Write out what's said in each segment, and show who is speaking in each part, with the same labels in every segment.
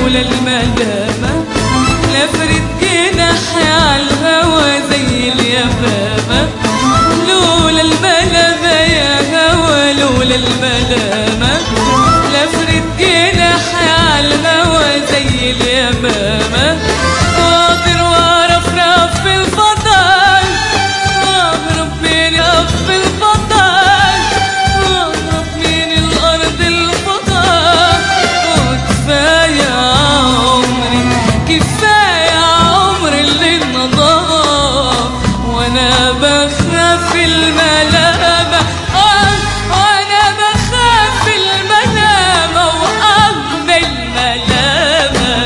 Speaker 1: لولا الملامة لفرد جناحي عالهوا زي اليمامة لولا الملامة يا هوا لولا الملامة لفرد جناحي عالهوا زي اليمامة قادر وارفرف في الفضاء اهرب من في الفضاء اهرب من الارض الفضاء وكفايه عمري كفايه عمري اللي انقضى وانا بخاف الملامه آه، وانا بخاف الملامه وأم الملامه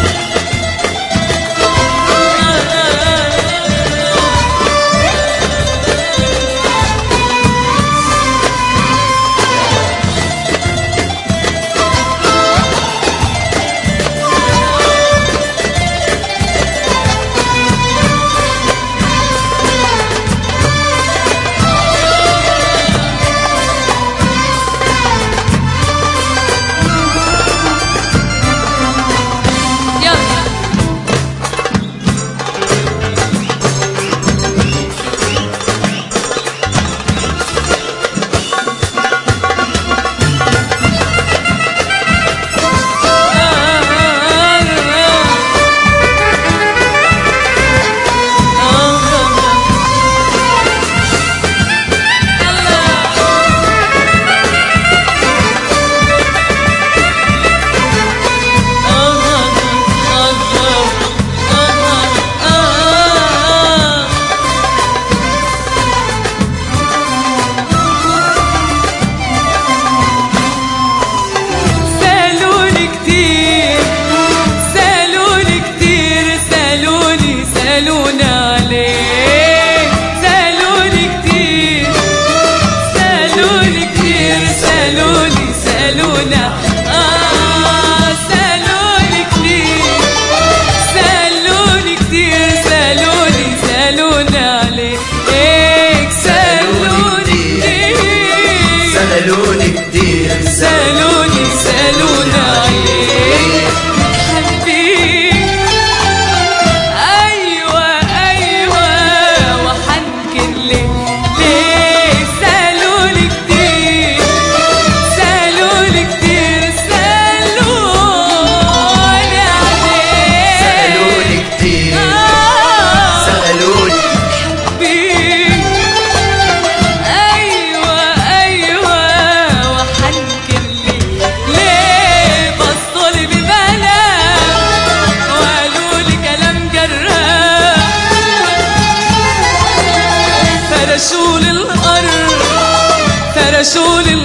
Speaker 1: يلا سالوني كتير سالوني كتير سالوني سالوني عليك سالوني كتير سالوني كتير سالوني سالوني آه سالوني كتير سالوني كتير سالوني سالوني عليك سالوني كتير
Speaker 2: سألوني كتير
Speaker 1: سالوني سالوني عليك حبيبي ايوه ايوه وحنكر ليه ليه سالوني كتير سالوني كتير سالوني عليك
Speaker 2: سألوني كتير
Speaker 1: آه.
Speaker 2: سألوني
Speaker 1: حبيبي ايوه ايوه وحنكر ليه ليه بصوا لي ببلاء وقالوا لي كلام جراح فرشوا لي الارض فرشوا لي